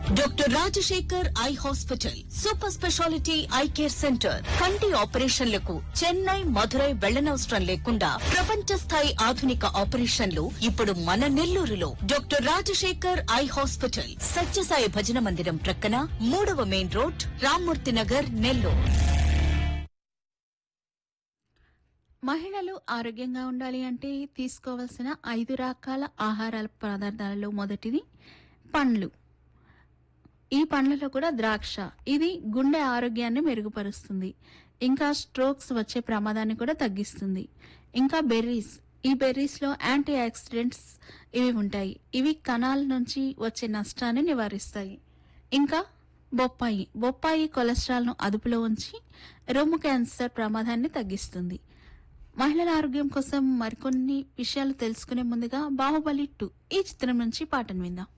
doctor Rajasekhar eye hospital super speciality eye care centre కంటి ఆపరేషన్లకు చెన్నై మధురై వెళ్లనవసరం లేకుండా ప్రపంచ స్థాయి ఆధునిక ఆపరేషన్లు ఇప్పుడు మన నెల్లూరులో doctor Rajasekhar eye hospital Sathyasai భజన మందిరం ప్రక్కన మూడవ మెయిన్ రోడ్ రామ్మూర్తి నగర్ నెల్లూరు మహిళలు ఆరోగ్యంగా ఉండాలి అంటే తీసుకోవాల్సిన ఐదు రకాల ఆహార పదార్థాలలో మొదటిది పండ్లు ఈ పండ్లలో కూడా ద్రాక్ష ఇది గుండె ఆరోగ్యాన్ని మెరుగుపరుస్తుంది ఇంకా స్ట్రోక్స్ వచ్చే ప్రమాదాన్ని కూడా తగ్గిస్తుంది ఇంకా బెర్రీస్ ఈ బెర్రీస్ లో యాంటీ ఆక్సిడెంట్స్ ఇవి ఉంటాయి ఇవి కణాల నుంచి వచ్చే నష్టాన్ని నివారిస్తాయి ఇంకా బొప్పాయి బొప్పాయి కొలెస్ట్రాల్ ను అదుపులో ఉంచి రొమ్ము క్యాన్సర్ ప్రమాదాన్ని తగ్గిస్తుంది మహిళల ఆరోగ్యం కోసం మరికొన్ని విషయాలు తెలుసుకునే ముందుగా బాహుబలి టూ ఈ చిత్రం నుంచి పాటను విందాం